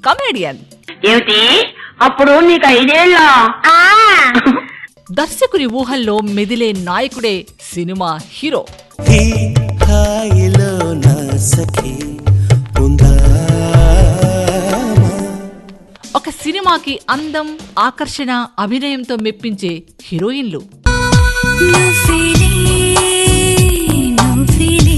Comedian ఏమిటి అప్పుడు నీకు ఐదేళ్ళ దర్శకుని ఊహల్లో మెదిలే నాయకుడే సినిమా హీరో ఈ హాయిలో నా సఖి ఉందామా ఒక సినిమాకి అందం ఆకర్షణ అభినయంతో మెప్పించే హీరోయిన్లు నువ్విలే నువ్విలే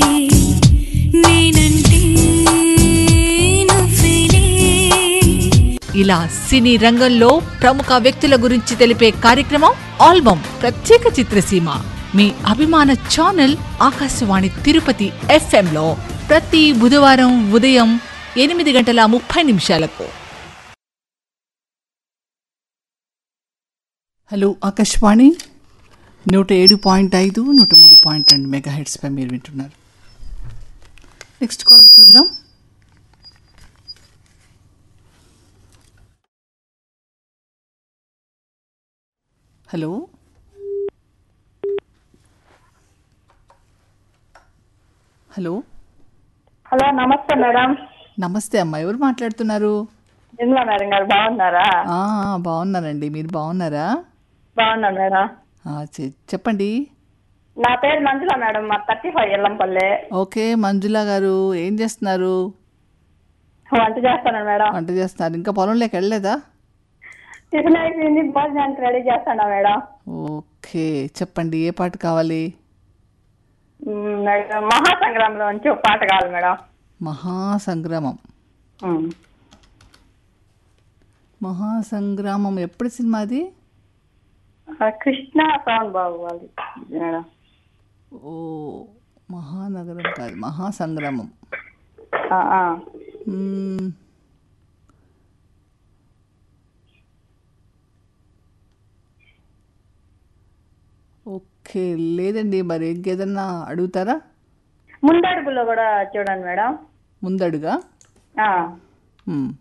నేనంటే నువ్విలే ఇలా సినీ రంగంలో ప్రముఖ వ్యక్తుల గురించి తెలిపే కార్యక్రమం ఆల్బమ్ ప్రత్యేక చిత్రసీమ మీ అభిమాన ఛానల్ ఆకాశవాణి తిరుపతి FM లో ప్రతి బుధవారం ఉదయం ఎనిమిది గంటల ముప్పై నిమిషాలకు హలో ఆకాశవాణి నూట ఏడు పాయింట్ ఐదు నూట మూడు పాయింట్ రెండు మెగా హెడ్స్పై మీరు వింటున్నారు నెక్స్ట్ కాల్ చూద్దాం హలో హలో హలో నమస్తే మేడం నమస్తే అమ్మా ఎవరు మాట్లాడుతున్నారు నిర్మలా మేడం గారు బాగున్నారా ఆ, ఆ, బాగున్నానండి మీరు బాగున్నారా బాగున్నాను మేడం ఆ, చె- చెప్పండి నా పేరు మంజుల మేడం మా thirty five Ellampalli okay Manjula garu ఏం చేస్తున్నారు వంట చేస్తాను మేడం వంట చేస్తున్నారు ఇంకా పొలంలోకి వెళ్ళలేదా టిఫిన్ అయిపోయింది భోజనానికి రెడీ చేస్తాను మేడం ఓకే చెప్పండి ఏ పాట కావాలి మ్, మేడం మహాసంగ్రామంలో నుంచి ఒక పాట కావాలి మేడం మహాసంగ్రామం మ్. మహాసంగ్రామం ఎప్పుడు సినిమా అది ఆ, కృష్ణ సోన్ బాబు వాళ్ళు మేడం ఓ మహానగరం కాదు మహాసంగ్రామం ఆ, ఆ. మ్మ్. ఓకే లేదండి మరి ఇంకేదన్నా అడుగుతారా ముందడుగులో కూడా చూడండి మేడం ముందడుగా ఆ. మ్మ్.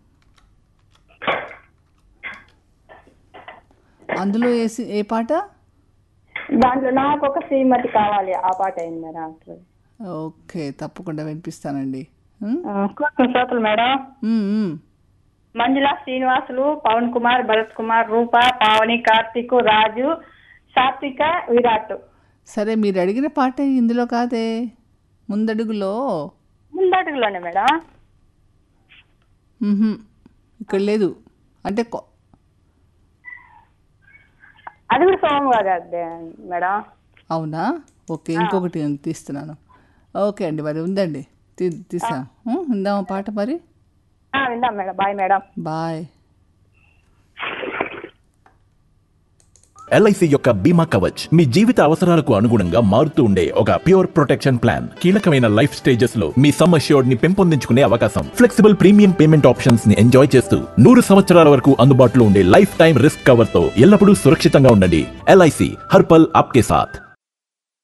అందులో ఏ సి- ఏ పాట దాంట్లో నాకు ఒక శ్రీమతి కావాలి ఆ పాట అయింది మేడం అసలు. ఓకే తప్పకుండా వినిపిస్తానండి మ్మ్? ఆ, కూర్చున్న శ్రోతలు మేడం మ్మ్, మ్మ్. మంజుల శ్రీనివాసులు పవన్ కుమార్ భరత్ కుమార్ రూప పావని కార్తిక్ రాజు సాత్విక విరాట్ సరే మీరు అడిగిన పాట ఇందులో కాదే ముందడుగులో ముందడుగులోనే మేడం మ్మ్హ. ఇక్కడ లేదు అంటే కొ- అది కూడా సోమగా కాదు మేడం అవునా ఓకే ఇంకొకటి నేను తీస్తున్నాను ఓకే అండి మరి ఉందండి తీ తీసాం ఉం, ఉందామా పాట మరి ఆ, విందాం madam bye madam bye L I C యొక్క బీమా కవచ్ మీ జీవిత అవసరాలకు అనుగుణంగా మారుతూ ఉండే ఒక ప్యూర్ ప్రొటెక్షన్ ప్లాన్ కీలకమైన లైఫ్ స్టేజెస్ లో మీ సమ్ అష్యూర్డ్ ని పెంపొందించుకునే అవకాశం ఫ్లెక్సిబుల్ ప్రీమియం పేమెంట్ ఆప్షన్స్ ని ఎంజాయ్ చేస్తూ నూరు సంవత్సరాల వరకు అందుబాటులో ఉండే లైఫ్ టైం రిస్క్ కవర్ తో ఎల్లప్పుడూ సురక్షితంగా ఉండండి ఎల్ఐసి హర్పల్ ఆప్కే సాథ్